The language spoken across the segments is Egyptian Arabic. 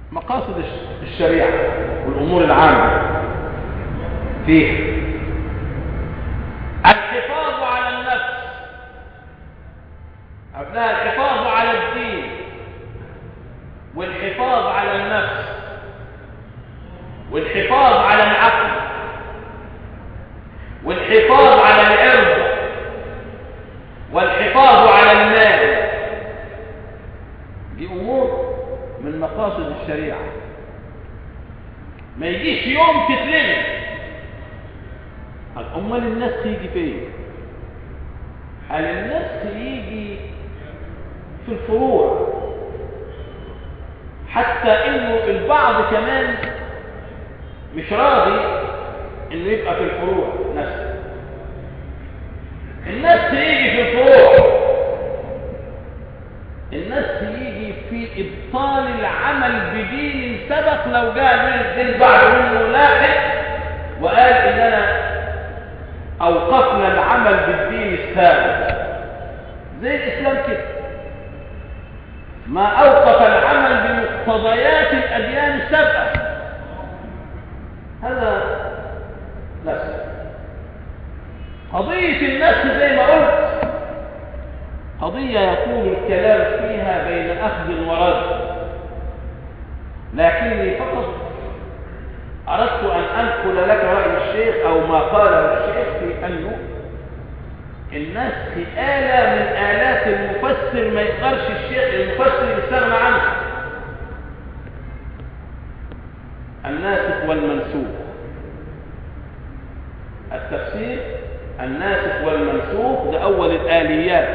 مقاصد الشريعة والأمور العامة فيه الحفاظ على النفس أبناء الحفاظ على الدين والحفاظ على النفس والحفاظ على العقل والحفاظ على العرض والحفاظ على المال دي أمور من مقاصد الشريعة ما يجيش يوم تتلغي أمال الناس تيجي فين هل الناس يجي في الفروع حتى انه البعض كمان مش راضي انه يبقى في الفروع نفسه الناس تيجي في الفروع الناس تيجي في ابطال العمل بدين سبق لو جاء من الدين بعد منه لاحق وقال اننا اوقفنا العمل بالدين السابق زي الاسلام كده ما اوقف العمل بمقتضيات الاديان السابقه هذا نفس قضيه النفس زي ما قلت قضيه يطول الكلام فيها بين اخذ ورد لكني فقط أردت أن أنقل لك رأي الشيخ أو ما قاله الشيخ في أنه النسخ آلة من آلات المفسر ما يقدرش الشيخ المفسر يستغنى عنها الناسخ والمنسوخ التفسير الناسخ والمنسوخ ده أول الآليات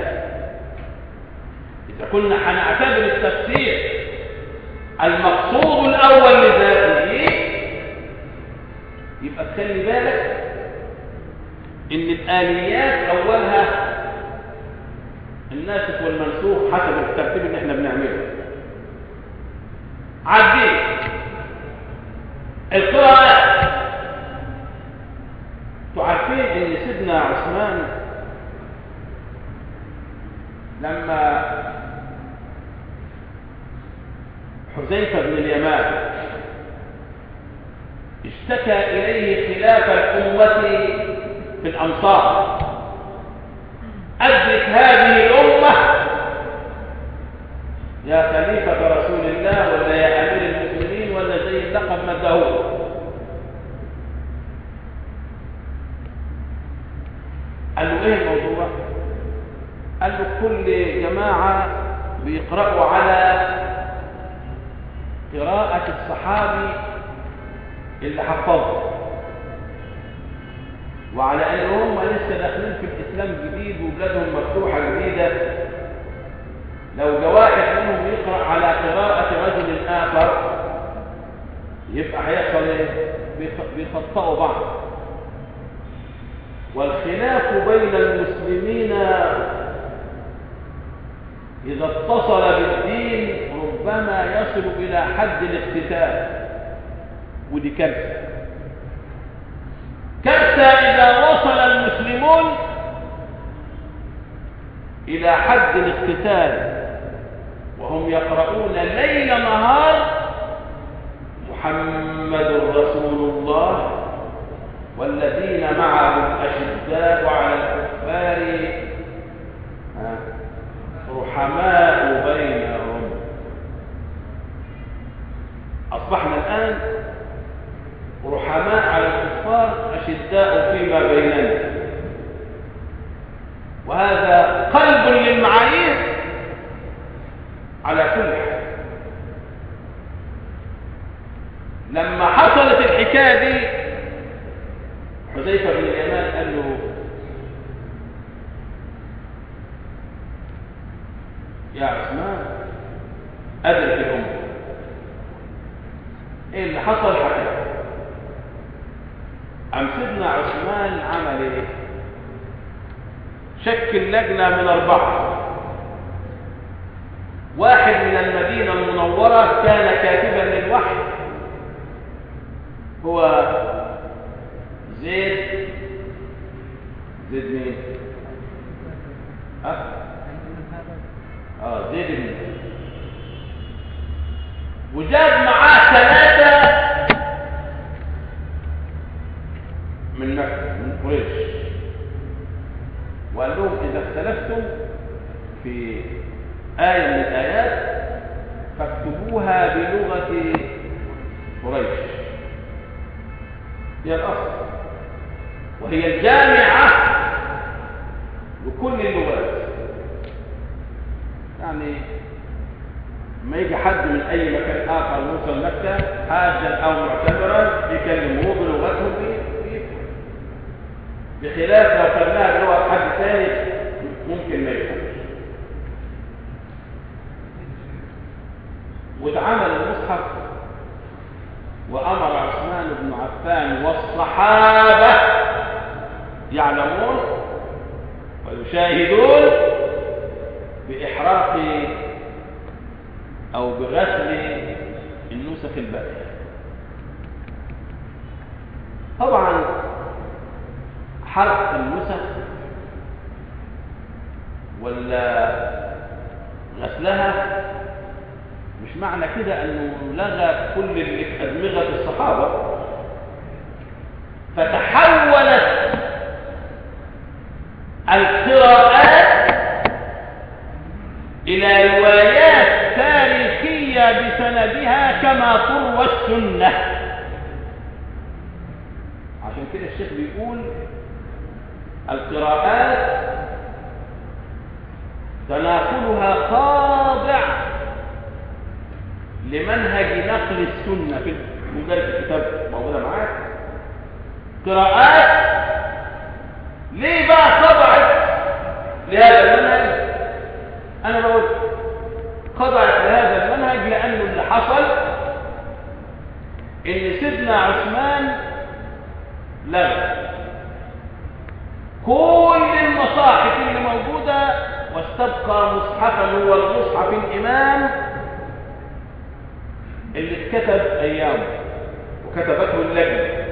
إذا كنا هنعتبر التفسير المقصود الأول لذاته يبقى تخلي بالك ان الاليات اولها الناسخ والمنسوخ حسب الترتيب اللي احنا بنعمله عدين القراءات تعرفين ان سيدنا عثمان لما حذيفه بن اليمان اشتكى إليه خلاف الأمة في الأمصار أدرك هذه الأمة يا خليفة رسول الله ولا يا أمير المؤمنين ولا زي اللقب مدهور قال له ايه الموضوع قال له كل جماعة بيقرأوا على قراءة الصحابي اللي حفظه وعلى ان هم لسه داخلين في الاسلام جديد وبلادهم مفتوحه جديده لو جاء واحد منهم يقرا على قراءه رجل اخر يبقى هيحصل ايه بيخطئوا بعض والخلاف بين المسلمين اذا اتصل بالدين ربما يصل الى حد الاقتتال ودي كارثه كارثه اذا وصل المسلمون الى حد الاقتتال وهم يقرؤون ليل نهار محمد رسول الله والذين معه اشداء على الكفار رحماء بينهم اصبحنا الان رحماء على الكفار أشداء فيما بيننا وهذا قلب للمعايير على كل حال لما حصلت الحكاية دي حذيفة بن اليمان قال له يا عثمان أدرك الأمة إيه اللي حصل حكاية أم سيدنا عثمان عمل ايه شكل لجنة من أربعة واحد من المدينة المنورة كان كاتبا للوحي هو زيد زيد مين ها اه زيد بن وجاب معاه ثلاثة من مكة من قريش وقال لهم إذا اختلفتم في آية من الآيات فاكتبوها بلغة قريش هي الأصل وهي الجامعة لكل اللغات يعني ما يجي حد من أي مكان آخر يوصل مكة حاجا أو معتبرا يكلموه بلغتهم بخلاف لو خدناها بلغة حد ثاني ممكن ما يفهمش واتعمل المصحف وأمر عثمان بن عفان والصحابة يعلمون ويشاهدون بإحراق أو بغسل النسخ الباقية طبعا حرق النسخ ولا غسلها مش معنى كده انه لغى كل اللي في ادمغه الصحابه فتحولت القراءات الى روايات تاريخيه بسندها كما تروى السنه عشان كده الشيخ بيقول القراءات تناقلها خاضع لمنهج نقل السنة في مجلد الكتاب موجودة معاك قراءات ليه بقى خضعت لهذا المنهج انا بقول خضعت لهذا المنهج لانه اللي حصل ان سيدنا عثمان لغى كل المصاحف اللي موجودة واستبقى مصحفا هو المصحف الإمام اللي اتكتب أيامه وكتبته اللجنة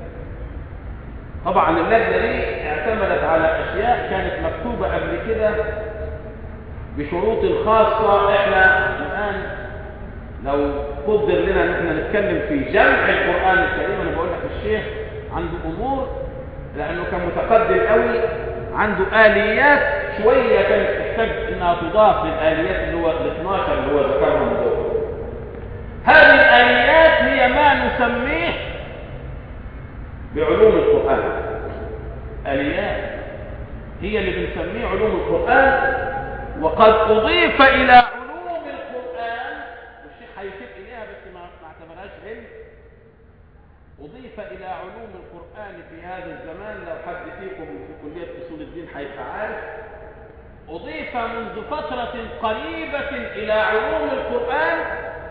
طبعا اللجنة دي اعتمدت على أشياء كانت مكتوبة قبل كده بشروط خاصة احنا الآن لو قدر لنا ان احنا نتكلم في جمع القرآن الكريم انا بقول لك الشيخ عنده امور لانه كان متقدم قوي عنده اليات شويه كانت تحتاج انها تضاف للاليات اللي هو ال 12 اللي هو ذكرهم دول هذه الاليات هي ما نسميه بعلوم القران اليات هي اللي بنسميه علوم القران وقد اضيف الى علوم القران والشيخ هيشير اليها بس ما اعتبرهاش علم أضيف إلى علوم القرآن في هذا الزمان لو حد فيكم في كلية أصول الدين هيبقى عارف أضيف منذ فترة قريبة إلى علوم القرآن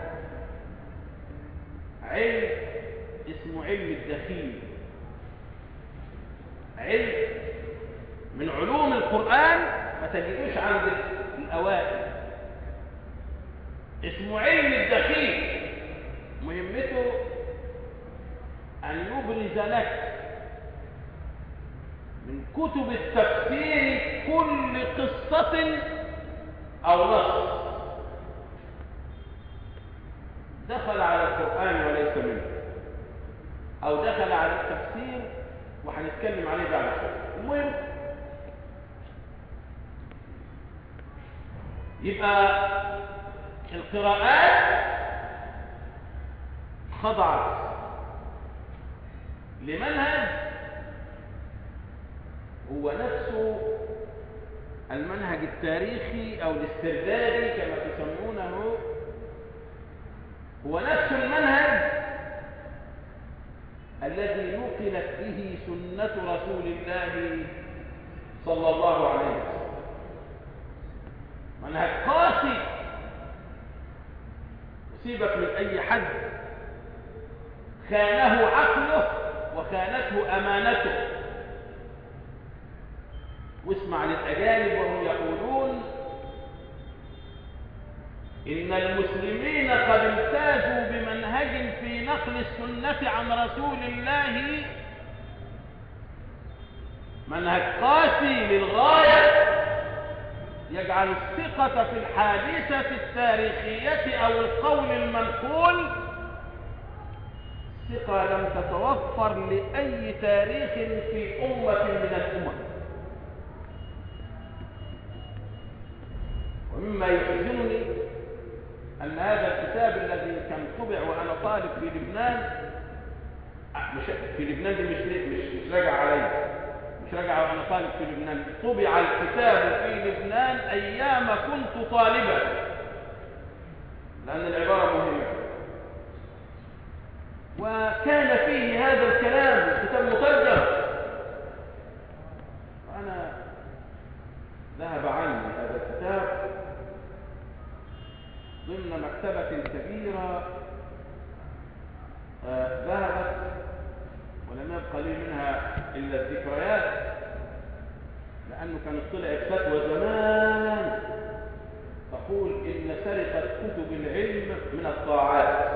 علم اسمه علم الدخيل علم من علوم القرآن ما تجدوش عند الأوائل اسمه علم الدخيل مهمته أن يبرز لك من كتب التفسير كل قصة أو نص دخل على القرآن وليس منه أو دخل على التفسير وهنتكلم عليه بعد شوية المهم يبقى القراءات خضعت لمنهج هو نفسه المنهج التاريخي او الاستردادي كما تسمونه هو نفس المنهج الذي نقلت به سنة رسول الله صلى الله عليه وسلم منهج قاسي سيبك من اي حد خانه عقله وخانته امانته واسمع للاجانب وهم يقولون ان المسلمين قد امتازوا بمنهج في نقل السنه عن رسول الله منهج قاسي للغايه يجعل الثقه في الحادثه التاريخيه او القول المنقول الحقيقة لم تتوفر لأي تاريخ في أمة من الأمم ومما يحزنني أن هذا الكتاب الذي كان طبع وأنا طالب في لبنان مش في لبنان دي مش مش مش راجع عليا مش راجع وأنا طالب في لبنان طبع الكتاب في لبنان أيام كنت طالبا لأن العبارة مهمة وكان فيه هذا الكلام الكتاب مترجم وأنا ذهب عني هذا الكتاب ضمن مكتبة كبيرة آه، ذهبت ولم يبقى لي منها إلا الذكريات لأنه كانت طلعت فتوى زمان تقول إن سرقة كتب العلم من الطاعات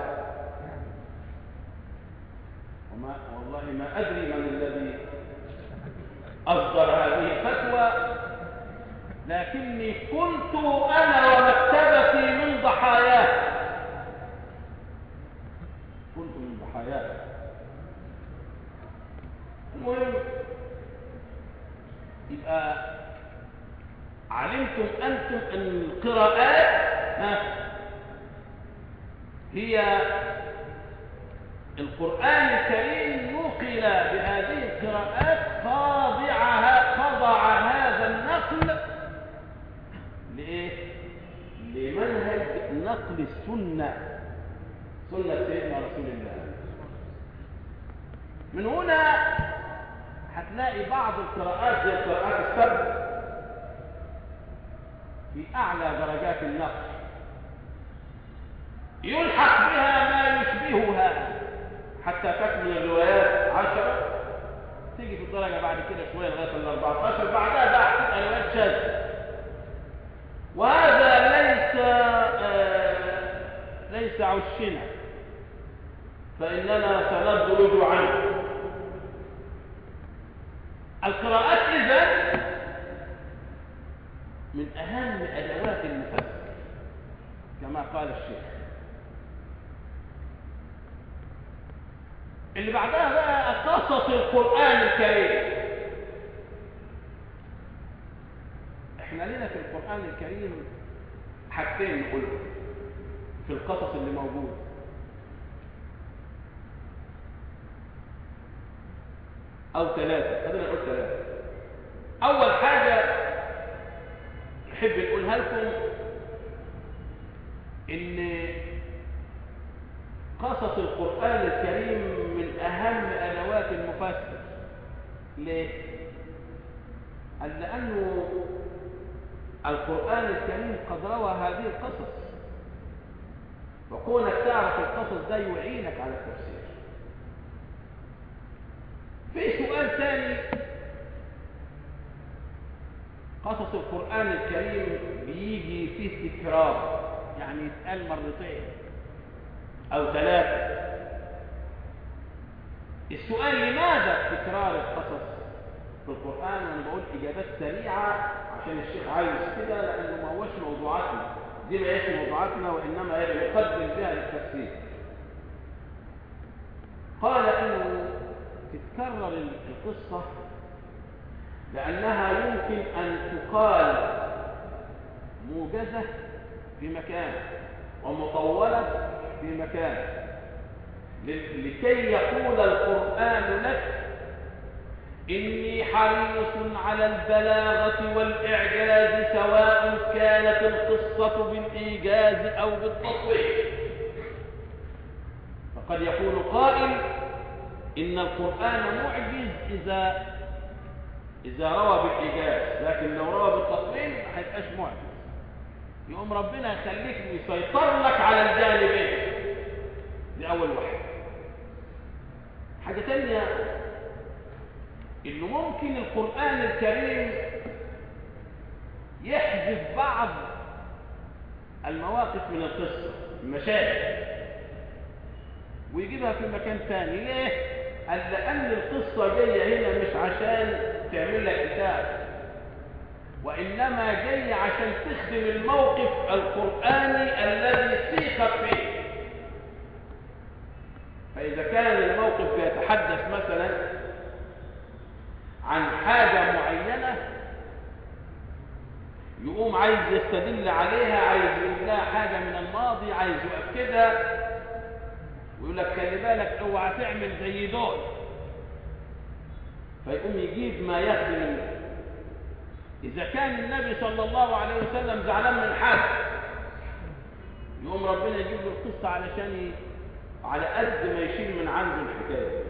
وما والله ما أدري من الذي أصدر هذه الفتوى لكني كنت أنا ومكتبتي من ضحاياه كنت من ضحاياه المهم يبقى علمتم أنتم أن القراءات ها هي القرآن الكريم نقل بهذه القراءات خاضعها خضع هذا النقل لإيه؟ لمنهج نقل السنة سنة سيدنا رسول الله من هنا هتلاقي بعض القراءات زي القراءات السبع في أعلى درجات النقل يلحق بها ما يشبهها حتى تكمل الروايات عشرة تيجي في الدرجة بعد كده شوية لغاية ال 14 بعدها بقى هتبقى روايات شاذة وهذا ليس آه ليس عشنا فإننا سندرج عنه القراءات إذن من أهم أدوات المفسر كما قال الشيخ اللي بعدها بقى قصص القرآن الكريم احنا لنا في القرآن الكريم حاجتين نقولهم في القصص اللي موجود او ثلاثة خلينا نقول ثلاثة اول حاجة نحب نقولها لكم ان قصص القرآن الكريم من اهم ادوات المفسر ليه قال لانه القرآن الكريم قد روى هذه القصص وكونك تعرف القصص ده يعينك على التفسير في سؤال ثاني قصص القرآن الكريم بيجي فيه تكرار يعني يتقال مرتين أو ثلاثة السؤال لماذا تكرار القصص في القرآن وأنا بقول إجابات سريعة عشان الشيخ عايز كده لأنه ما هوش موضوعاتنا دي ما هيش موضوعاتنا وإنما هي يقدم بها للتفسير قال إنه تتكرر القصة لأنها يمكن أن تقال موجزة في مكان ومطولة في مكان لكي يقول القرآن لك إني حريص على البلاغة والإعجاز سواء كانت القصة بالإيجاز أو بالتطوير فقد يقول قائل إن القرآن معجز إذا إذا روى بالإيجاز لكن لو روى بالتطويل ما هيبقاش معجز يقوم ربنا يخليك يسيطر لك على الجانبين دي أول واحدة حاجة تانية إنه ممكن القرآن الكريم يحذف بعض المواقف من القصة المشاهد ويجيبها في مكان ثاني ليه؟ قال لأن القصة جاية هنا مش عشان تعمل لك كتاب وإنما جاية عشان تخدم الموقف القرآني الذي سيقت فيه فإذا كان الموقف يتحدث مثلا عن حاجة معينة يقوم عايز يستدل عليها عايز يقول لها حاجة من الماضي عايز يؤكدها ويقول لك خلي بالك اوعى تعمل زي دول فيقوم يجيب ما يخدم النبي إذا كان النبي صلى الله عليه وسلم زعلان من حاجة يقوم ربنا يجيب له القصة علشان ي... على قد ما يشيل من عنده الحكاية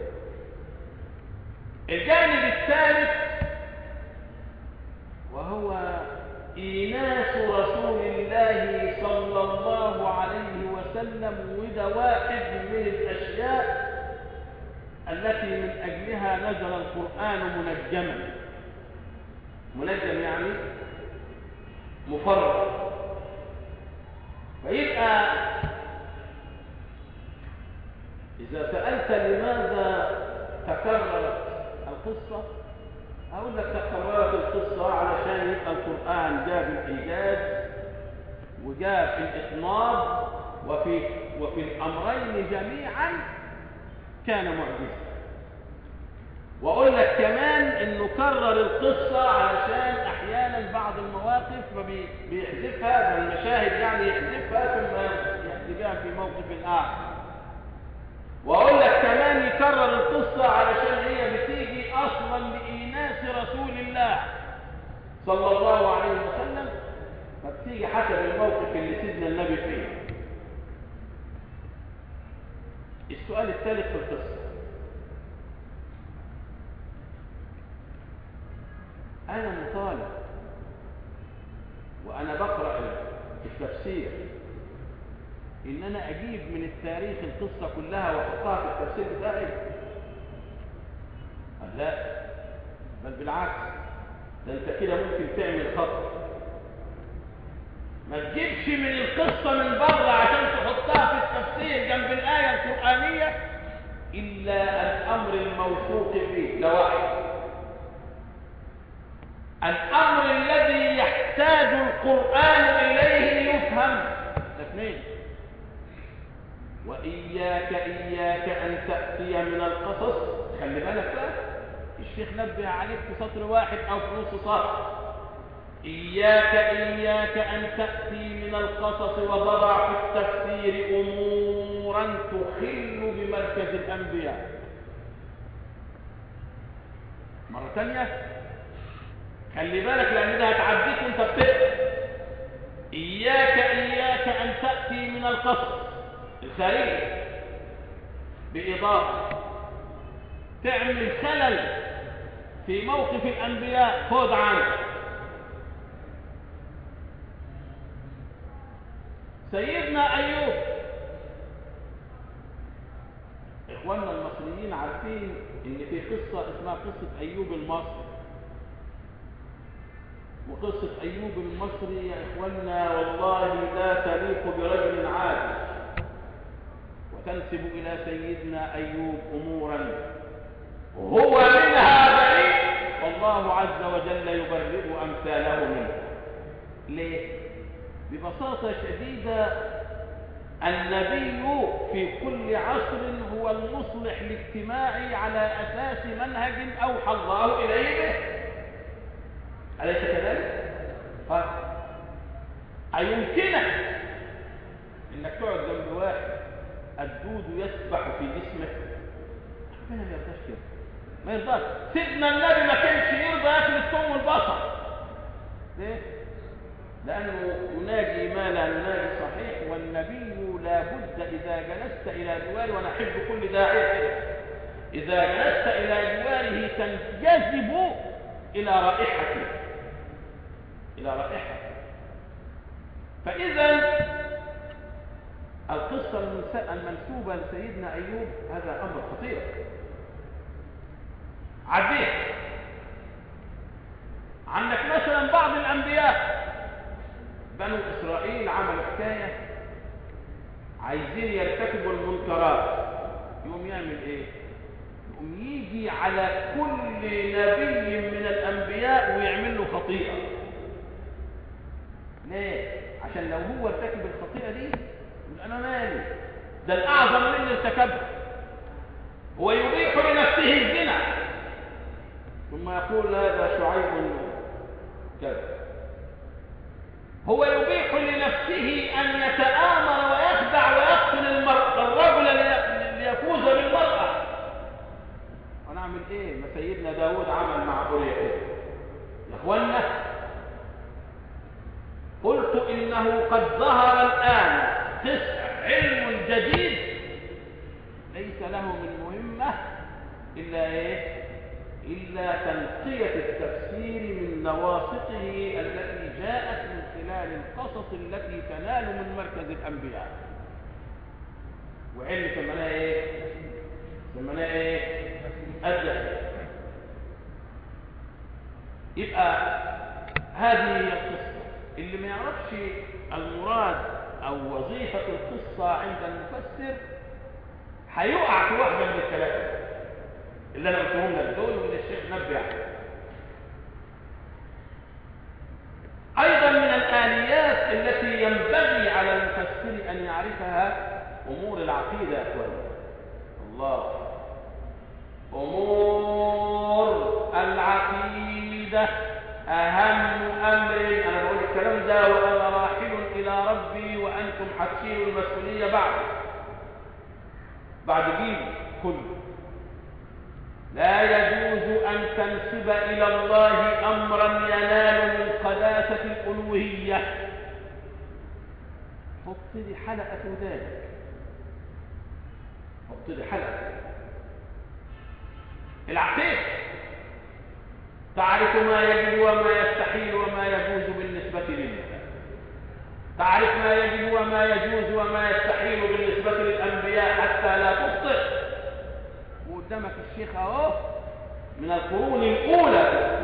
الجانب الثالث وهو إيناس رسول الله صلى الله عليه وسلم وده واحد من الأشياء التي من أجلها نزل القرآن منجما منجم يعني مفرد فيبقى إذا سألت لماذا تكررت القصة أقول لك تكررت القصة علشان يبقى القرآن جاب الإيجاز وجاب الإطناب وفي, وفي الأمرين جميعا كان معجزا واقول لك كمان انه كرر القصة علشان احيانا بعض المواقف بيحذفها المشاهد يعني يحذفها ثم يحذفها في موقف اخر واقول لك كمان يكرر القصة علشان هي بتيجي اصلا لايناس رسول الله صلى الله عليه وسلم فبتيجي حسب الموقف اللي سيدنا النبي فيه السؤال الثالث في القصة أنا مطالب وأنا بقرأ التفسير إن أنا أجيب من التاريخ القصة كلها وأحطها في التفسير بتاعي لا بل بالعكس ده أنت كده ممكن تعمل خطأ ما تجيبش من القصة من بره عشان تحطها في التفسير جنب الآية القرآنية إلا الأمر الموثوق فيه لواحد الأمر الذي يحتاج القرآن إليه ليفهم اثنين وإياك إياك أن تأتي من القصص خلي بالك بقى الشيخ نبه عليك في سطر واحد أو في نص سطر إياك إياك أن تأتي من القصص وضع في التفسير أمورا تخل بمركز الأنبياء مرة ثانية خلي بالك لأن ده هتعديك وانت بتقرا إياك إياك أن تأتي من القصر الخارجي بإضافة تعمل خلل في موقف الأنبياء خذ عنك سيدنا أيوب إخواننا المصريين عارفين إن في قصة اسمها قصة أيوب المصري وقصة أيوب المصري يا إخوانا والله لا تليق برجل عادل وتنسب إلى سيدنا أيوب أمورا هو منها بريء والله عز وجل يبرئ أمثاله منه ليه؟ ببساطة شديدة النبي في كل عصر هو المصلح الاجتماعي على أساس منهج أوحى الله إليه به أليس كذلك؟ قال أيمكنك إنك تقعد جنب واحد الدود يسبح في جسمك ربنا ما يرضاش كده ما يرضاش سيدنا النبي ما كانش يرضى ياكل الثوم والبصل ليه؟ لأنه يناجي ما لا يناجي صحيح والنبي لا بد إذا جلست إلى جواره وأنا أحب كل داعية كده إذا جلست إلى جواره تنجذب إلى رائحته إلى رائحة فإذا القصة المنسوبة لسيدنا أيوب هذا أمر خطير عديه عندك مثلا بعض الأنبياء بنو إسرائيل عملوا حكاية عايزين يرتكبوا المنكرات يقوم يعمل ايه يقوم يجي على كل نبي من الأنبياء ويعمل له خطيئة ليه عشان لو هو ارتكب الخطيئة دي يقول انا مالي ده الاعظم مني ارتكبها ويبيح لنفسه الزنا ثم يقول هذا شعيب كذا هو يبيح لنفسه أن يتآمر ويخدع ويقتل الرجل ليفوز بالمرأة ونعمل ايه ما سيدنا داود عمل مع قرية كده يا اخوانا قلت انه قد ظهر الان تسع علم جديد ليس له من مهمة الا ايه الا تنقية التفسير من نواسطه التي جاءت من خلال القصص التي تنال من مركز الانبياء وعلم سمناه ايه سمناه ايه الدخل يبقى هذه هي القصة اللي ما يعرفش المراد او وظيفة القصة عند المفسر هيقع في واحدة من الثلاثة اللي انا قلتهم لك دول واللي الشيخ نبه ايضا من الاليات التي ينبغي على المفسر ان يعرفها امور العقيدة يا اخواني الله امور العقيدة اهم امر انا بقول الكلام ده وانا راحل الى ربي وانتم حتشيلوا المسؤولية بعد بعد جيل كله لا يجوز أن تنسب إلى الله أمرا ينال من قداسة الألوهية حط لي حلقة في ذلك حط لي حلقة العقيدة تعرف ما يجب وما يستحيل وما يجوز بالنسبة لله تعرف ما يجب وما يجوز وما يستحيل بالنسبة للأنبياء حتى لا تخطئ وقدامك الشيخ اهو من القرون الأولى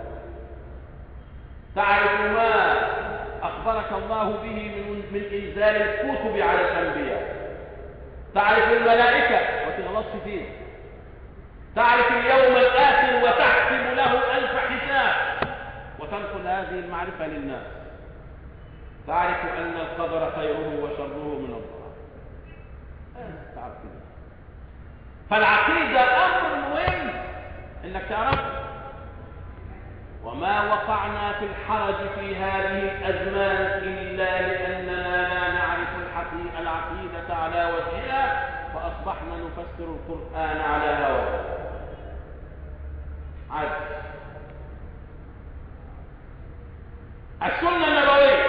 تعرف ما أخبرك الله به من, من إنزال الكتب على الأنبياء تعرف الملائكة وتغلطش فيه تعرف اليوم الآخر وتحسب له ألف حساب وتنقل هذه المعرفة للناس تعرف أن القدر خيره وشره من الله تعرف كده فالعقيدة أمر مهم إنك تعرفه وما وقعنا في الحرج في هذه الأزمان إلا لأننا لا نعرف العقيدة على وجهها فأصبحنا نفسر القرآن على هواه عجز السنة النبوية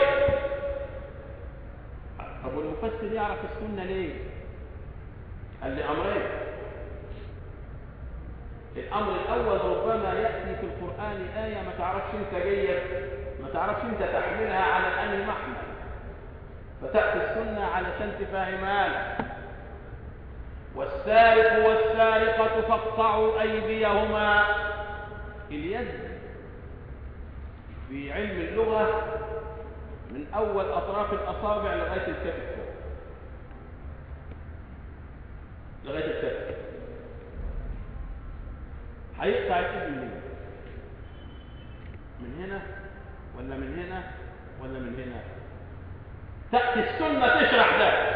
طب والمفسر يعرف السنة ليه قال لي أمرين الأمر الأول ربما يأتي في القرآن آية ما تعرفش انت جاية ما تعرفش انت تحملها على أنهي محمل فتأتي السنة علشان تفهمها لك والسارق والسارقة فاقطعوا أيديهما اليد في علم اللغة من أول أطراف الأصابع لغاية الكتف لغاية الكتف هيقطع الإيد منين من هنا ولا من هنا ولا من هنا تأتي السنة تشرح ده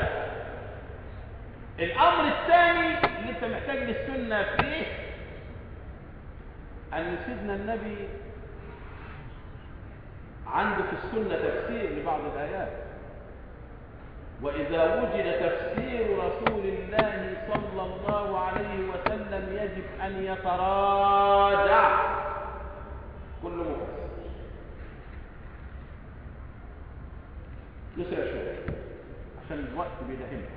الأمر الثاني اللي أنت محتاج للسنة فيه أن سيدنا النبي عنده في السنة تفسير لبعض الآيات وإذا وجد تفسير رسول الله صلى الله عليه وسلم يجب أن يتراجع كل مفسر نسرع شوية عشان الوقت بيدهمنا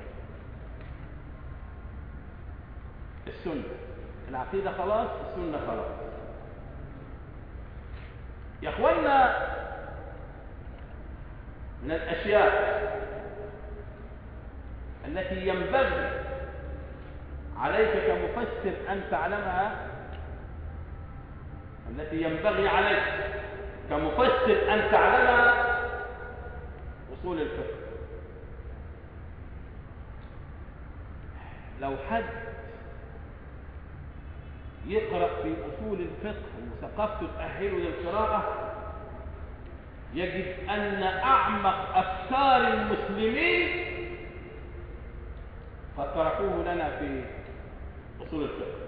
السنة العقيدة خلاص السنة خلاص يا اخوانا من الاشياء التي ينبغي عليك كمفسر ان تعلمها التي ينبغي عليك كمفسر ان تعلمها اصول الفقه لو حد يقرأ في أصول الفقه وثقافته تأهله للقراءة يجد أن أعمق أفكار المسلمين قد تركوه لنا في اصول الفقه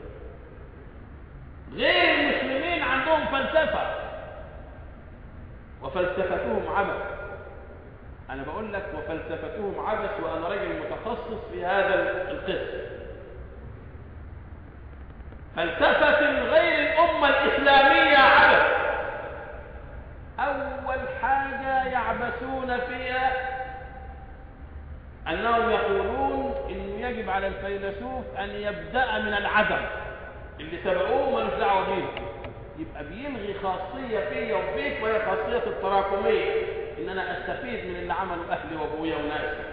غير المسلمين عندهم فلسفه وفلسفتهم عبث انا بقول لك وفلسفتهم عبث وانا راجل متخصص في هذا القسم فلسفة غير الأمة الإسلامية عبث أول حاجة يعبثون فيها أنهم يقولون إنه يجب على الفيلسوف أن يبدأ من العدم اللي سبقوه ملوش دعوة بيه يبقى بيلغي خاصية فيا وفيك وهي خاصية التراكمية إن أنا أستفيد من اللي عمله أهلي وأبويا وناسي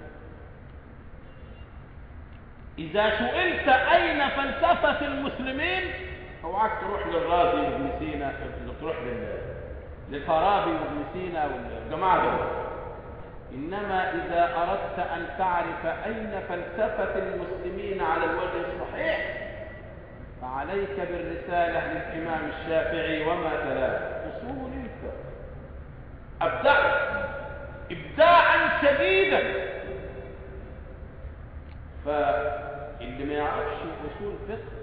إذا سئلت أين فلسفة المسلمين اوعاك تروح للرازي وابن سينا تروح للفارابي وابن سينا والجماعة دول إنما إذا أردت أن تعرف أين فلسفة المسلمين على الوجه الصحيح فعليك بالرسالة للإمام الشافعي وما تلاه أصول الفقه أبدع إبداعا شديدا فاللي ما يعرفش أصول الفقه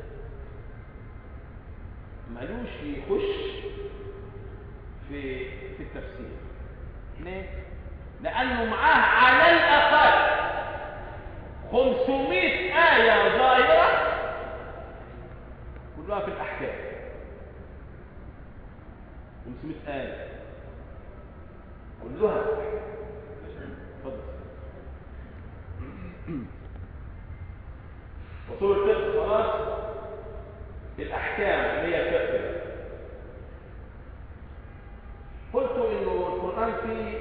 ملوش يخش في في التفسير ليه؟ لأنه معاه على الأقل 500 آية ظاهرة كلها في الأحكام 500 آية كلها اتفضل وصول الفقه خلاص الأحكام اللي هي الفقه قلت إنه القرآن فيه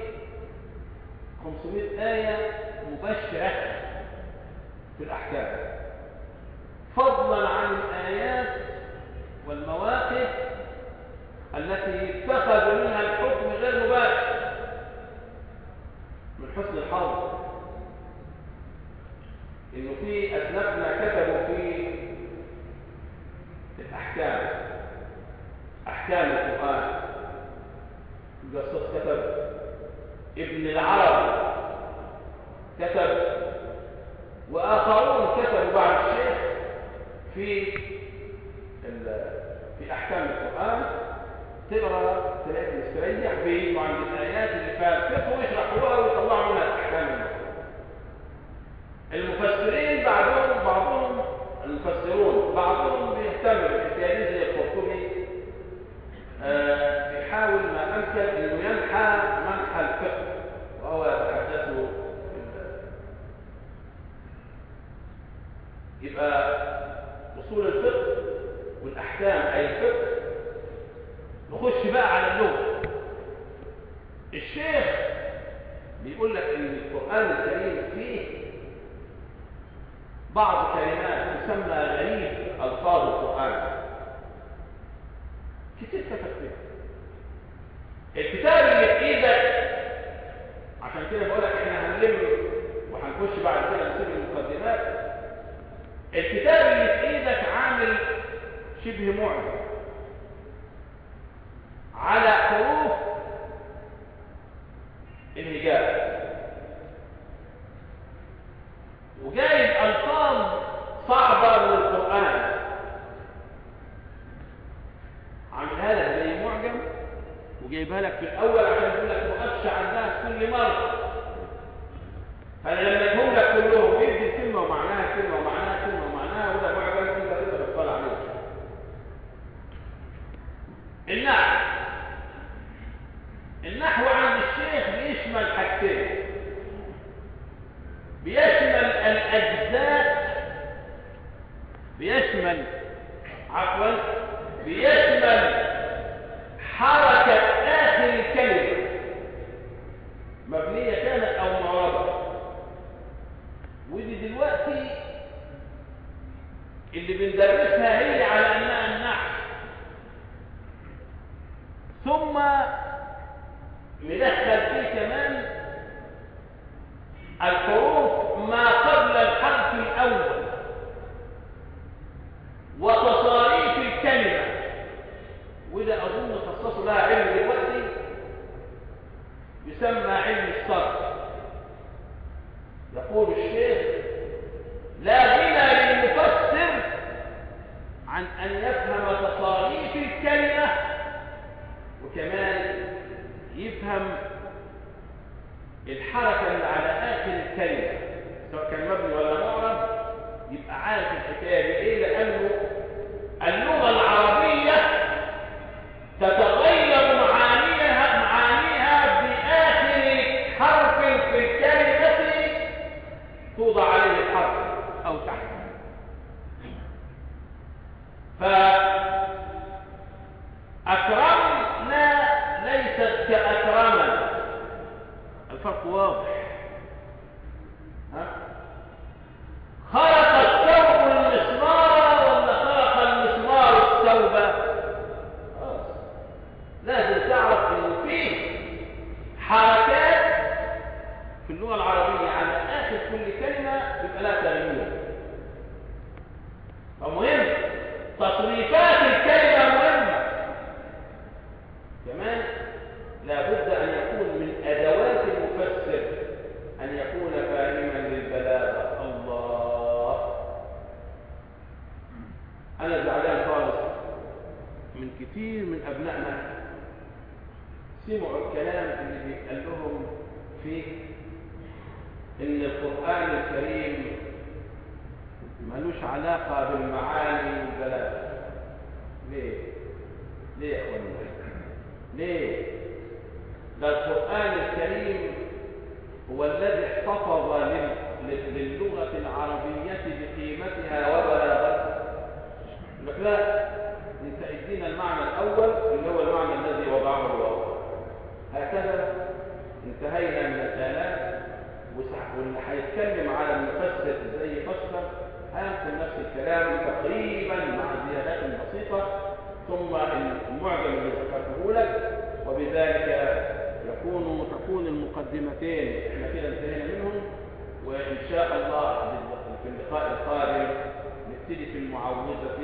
500 آية مبشرة في الأحكام فضلا عن الآيات والمواقف التي اتخذوا منها الحكم غير مباشر من حسن الحظ انه في اسلافنا كتبوا في الاحكام احكام القران الجصاص كتب ابن العربي كتب واخرون كتبوا بعد الشيخ في في احكام القران تقرا تلاقي مستريح في عند الايات اللي فيها الفقه ويشرحوها ويطلعوا منها الاحكام المفسرين بعضهم بعضهم المفسرون بعضهم بيهتم بالحكايه زي القرطبي آه بيحاول ما امكن انه ينحى منحى الفقه وهو يتحدث يبقى اصول الفقه والاحكام اي الفقه نخش بقى على اللغه الشيخ بيقول لك ان القران الكريم فيه بعض كلمات تسمى غريب الفاظ القران كتير كتب فيها الكتاب اللي في ايدك عشان كده بقول لك احنا هنلم وهنخش بعد كده نسيب المقدمات الكتاب اللي في ايدك عامل شبه معجم على حروف الهجاب وجايب الفاظ صعبه من القران عاملها لك زي معجم وجايبها لك في الاول عشان يقول لك مقفش على الناس كل مره فانا لما يكون لك كلهم يدي كلمه ومعناها كلمه ومعناها كلمه ومعناها وده معجم انت تقدر تطلع عليه النحو النحو عند الشيخ بيشمل حاجتين بيشمل الاجزاء بيشمل عفوا بيشمل حركة آخر الكلمة مبنية كانت أو معربة ودي دلوقتي اللي بندرسها هي على أنها النحو ثم ندخل فيه كمان الحروف ما قبل الحرف الأول وتصاريف الكلمة وده أظن خصصوا لها علم دلوقتي يسمى علم الصرف يقول الشيخ لا غنى للمفسر الحركة اللي على آخر الكلمة سواء كان مبني ولا معرب يبقى عارف الحكاية دي إيه لأنه اللغة العربية تتغير معانيها معانيها بآخر حرف في الكلمة توضع عليه الحرف أو تحت فأكرمنا ليست كأكرمنا الفرق واضح ها؟ خلق الثوب المسمار ولا خلق المسمار الثوب خلاص. لازم تعرف ان فيه حركات في اللغة العربية على آخر كل كلمة يبقى لها تغيير فمهم تصريفات الكلمة مهمة كمان لابد أن يكون من أدوات المفسر أن يكون فاهما للبلاغة الله أنا زعلان خالص من كثير من أبنائنا سمعوا الكلام اللي بيتقال لهم فيه إن القرآن الكريم ملوش علاقة بالمعاني والبلاغة ليه؟ ليه يا أخواني؟ ليه؟ ده القرآن الكريم هو الذي احتفظ لل- لل- للغة العربية بقيمتها وبلاغتها لك لا انت ادينا المعنى الأول اللي هو المعنى الذي وضعه الله هكذا انتهينا من الآلات وسع- واللي هيتكلم على المفسر ازاي يفسر هينقل نفس الكلام تقريبا مع زيادات بسيطة ثم المعجم اللي ذكرته لك وبذلك يكون تكون المقدمتين احنا كده انتهينا منهم وان شاء الله في اللقاء القادم نبتدي في المعوذتين